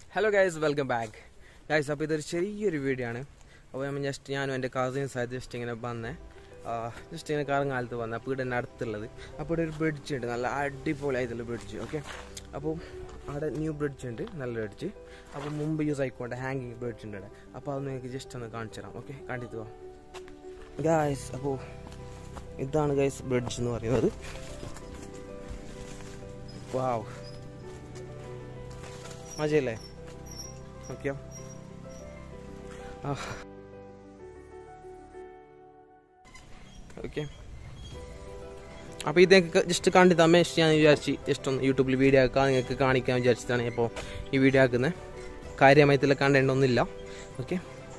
Hello guys welcome back guys അപ്പോൾ ഇതൊരു ചെറിയൊരു വീഡിയോ ആണ് അപ്പോൾ നമ്മൾ ജസ്റ്റ് ഞാനും എൻ്റെ കസിൻസ് ആയിട്ട് ജസ്റ്റ് ഇങ്ങനെ വന്നേ ജസ്റ്റ് ഇങ്ങനെ കറങ്ങാലത്ത് വന്നത് അപ്പോൾ ഇവിടെ തന്നെ അടുത്തുള്ളത് അപ്പോൾ ഇവിടെ ഒരു ബ്രിഡ്ജ് ഉണ്ട് നല്ല അടിപൊളിയായിട്ടുള്ള ബ്രിഡ്ജ് ഓക്കെ അപ്പോൾ അവിടെ ന്യൂ ബ്രിഡ്ജ് ഉണ്ട് നല്ല ബ്രിഡ്ജ് അപ്പോൾ മുമ്പ് യൂസ് ആയിക്കൊണ്ട് ഹാങ്ങിങ് ബ്രിഡ്ജ് ഉണ്ട് അവിടെ അപ്പോൾ അത് നിങ്ങൾക്ക് ജസ്റ്റ് ഒന്ന് കാണിച്ചു തരാം ഓക്കെ കണ്ടിട്ട് പോവാം ഗായ്സ് അപ്പോൾ ഇതാണ് ഗൈസ് ബ്രിഡ്ജ് എന്ന് പറയുന്നത് വാവ് മജയല്ലേ ഓക്കെയോ ഓക്കെ അപ്പോൾ ഇതൊക്കെ ജസ്റ്റ് കണ്ടിട്ട് അമ്മേഷ് ഞാൻ വിചാരിച്ച് ജസ്റ്റ് ഒന്ന് യൂട്യൂബിൽ വീഡിയോ ആക്കാൻ നിങ്ങൾക്ക് കാണിക്കാൻ വിചാരിച്ചിട്ടാണ് ഇപ്പോൾ ഈ വീഡിയോ ആക്കുന്നത് കാര്യമായിട്ടുള്ള കണ്ടന്റ് ഒന്നുമില്ല ഓക്കെ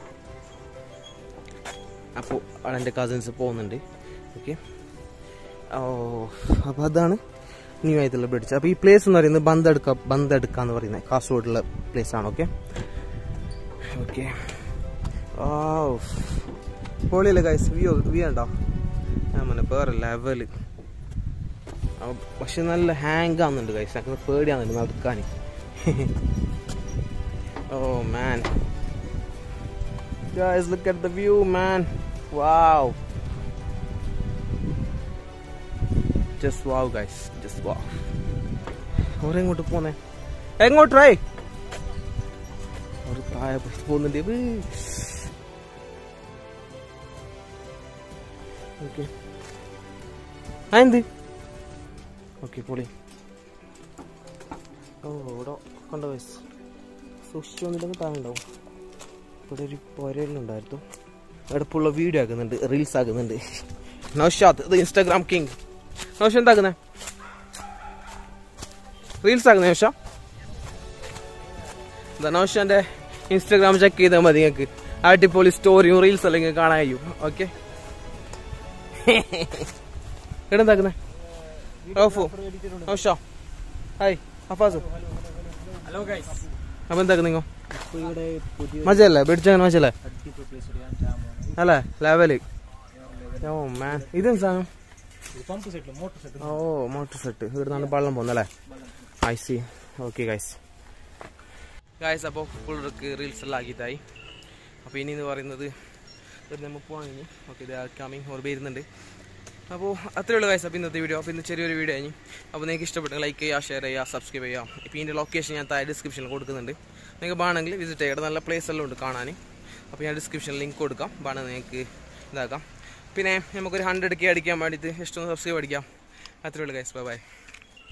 അപ്പോൾ അവിടെ എൻ്റെ കസിൻസ് പോകുന്നുണ്ട് ഓക്കെ ഓ അപ്പോൾ അതാണ് ന്യൂ ആയിട്ടുള്ള ബ്രിഡ്ജ് അപ്പോൾ ഈ പ്ലേസ് എന്ന് പറയുന്നത് ബന്തെടുക്ക ബന്തെടുക്ക എന്ന് പറയുന്നത് കാസർഗോഡുള്ള പ്ലേസ് ആണ് ഓക്കെ ഓക്കെ ഓ പൊളിയല്ലേ ഗൈസ് വ്യൂ വ്യൂ ഉണ്ടോ ഞാൻ മനെ വേറെ ലെവല് പക്ഷെ നല്ല ഹാങ് ആവുന്നുണ്ട് ഗൈസ് അങ്ങനെ പേടിയാവുന്നുണ്ട് നടക്കാൻ ഓ മാൻ Guys, look at the view, man. Wow. Just wow, guys. Just wow. അവരെങ്ങോട്ട് പോന്നെ എങ്ങോട്ട് ട്രൈ ഒരു താഴെ പോയി പോകുന്നുണ്ട് ഓക്കെ ആ എന്ത് ഓക്കെ പൊളി ഓ ഇവിടെ കണ്ട വയസ്സ് സൂക്ഷിച്ചു വന്നില്ലെങ്കിൽ താഴെ ഉണ്ടാവും ഇവിടെ ഒരു പൊരയിലുണ്ടായിരുന്നു അടുപ്പുള്ള വീഡിയോ ആക്കുന്നുണ്ട് റീൽസ് ആക്കുന്നുണ്ട് നൗഷാദ് ഇത് ഇൻസ്റ്റാഗ്രാം കിങ് നൗഷ എന്താക്കുന്നേ റീൽസ് ആക്കുന്നേ നൗഷ എന്താ നൗഷാന്റെ ഇൻസ്റ്റാഗ്രാം ചെക്ക് ചെയ്താൽ മതി നിങ്ങൾക്ക് അടിപൊളി സ്റ്റോറിയും റീൽസ് എല്ലാം നിങ്ങൾക്ക് കാണാൻ കഴിയും ഓക്കെ ഇവിടെ എന്താക്കുന്നേ Rofu Nausha hi Afasu hello guys അപ്പൊ എന്താക്കുന്നു നിങ്ങൾ ഇവിടെ പുതിയ മജയല്ലേ പിടിച്ചങ്ങനെ മജല്ലേ അടിപൊളി പ്ലേസ് ഞാൻ ജാമാണ് അല്ലേ ലെവല് ഓ മാൻ ഇതും സാധനം pump set motor set oh motor set ഇവിടെ നിന്നാണ് വെള്ളം പോകുന്നല്ലേ I see okay guys guys അപ്പോൾ ഫുള്ളർക്ക് റീൽസ് എല്ലാം ആക്കിയിട്ടായി അപ്പോൾ ഇനി എന്ന് പറയുന്നത് ഒരു നമ്മൾ പോകാൻ കഴിഞ്ഞു ഓക്കെ ഇത് കമ്മിങ് ഓർ വരുന്നുണ്ട് അപ്പോൾ അത്രേ ഉള്ളൂ ഗൈസ് അപ്പോൾ ഇന്നത്തെ വീഡിയോ അപ്പോൾ ഇന്ന് ചെറിയൊരു വീഡിയോ കഴിഞ്ഞു അപ്പോൾ നിങ്ങൾക്ക് ഇഷ്ടപ്പെട്ടെങ്കിൽ ലൈക്ക് ചെയ്യുക ഷെയർ ചെയ്യുക സബ്സ്ക്രൈബ് ചെയ്യുക ഇപ്പോൾ ഇതിൻ്റെ ലൊക്കേഷൻ ഞാൻ താഴെ ഡിസ്ക്രിപ്ഷനിൽ കൊടുക്കുന്നുണ്ട് നിങ്ങൾക്ക് വേണമെങ്കിൽ വിസിറ്റ് ചെയ്യുക നല്ല പ്ലേസ് എല്ലാം ഉണ്ട് കാണാൻ അപ്പോൾ ഞാൻ ഡിസ്ക്രിപ്ഷനിൽ ലിങ്ക് കൊടുക്കാം വേണമെങ്കിൽ നിങ്ങൾക്ക് ഇതാക്കാം പിന്നെ നമുക്കൊരു ഹൺഡ്രഡ് കെ അടിക്കാൻ വേണ്ടിയിട്ട് ഇഷ്ടം സബ്സ്ക്രൈബ് അടിക്കാം അത്രേ ഉള്ളൂ ഗൈസ് ബൈ ബൈ